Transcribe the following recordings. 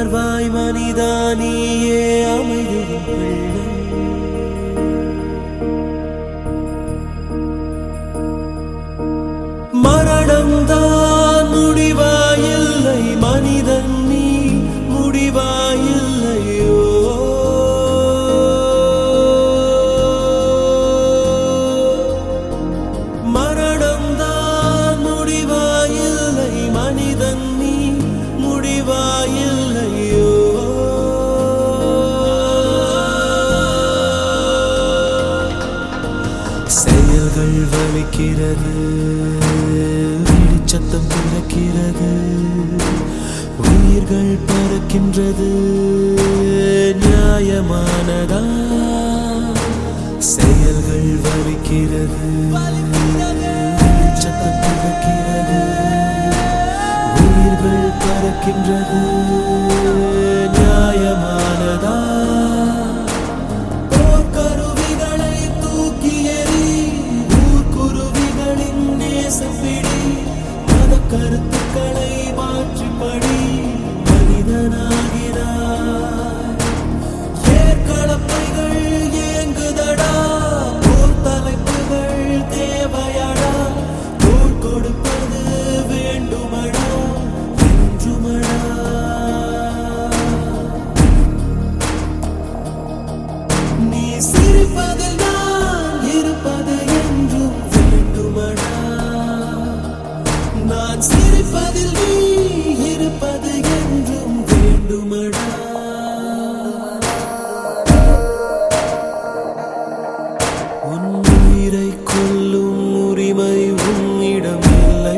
உணர்வாய் மனிதா நீயே அமைதியின் பிள்ளை மரணம்தான் முடிவாயில்லை மனிதன் நீ முடிவாயில்லையோ மரணம்தான் முடிவாயில்லை மனிதன் நீ முடிவாயில்லையோ செயல்கள் வலிக்கிறது சத்தம் பிறக்கிறது உயிர்கள் பறக்கின்றது நியாயமானதா செயல்கள் வலிக்கிறது சத்தம் பிறக்கிறது உயிர்கள் பறக்கின்றது நியாயமானதா போர்க்கருவிகளை தூக்கி எறி ஊர்க்குருவிகளின் நேசப்பிடி மத கருத்துக்களை மாற்றிப்படி மனிதனாகிறார் ஏற்களப்பைகள் ஏங்குதடா போர் தலைப்புகள் தேவையடா தோள் கொடுப்பது வேண்டுமடா என்றுமடா நீ சிரிப்பதில் நான் இருப்பது என்றும் வேண்டுமடா நான் சிரிப்பதில் நீ இருப்பது என்றும் வேண்டுமடா உன் உயிரை கொல்லும் உரிமை உன்னிடம் இல்லை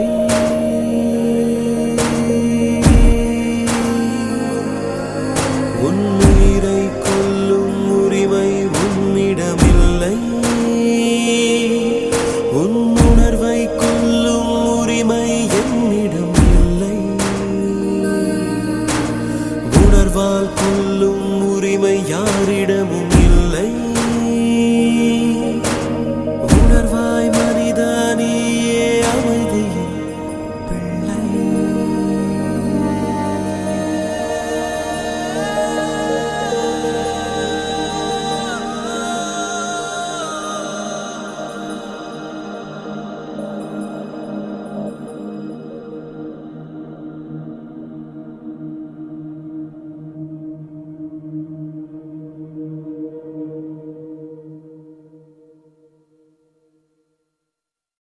உன் உயிரை கொல்லும் உரிமை உன்னிடமில்லை உன் உணர்வை கொல்லும் உரிமை என்னிடம் இல்லை உணர்வால் கொல்லும்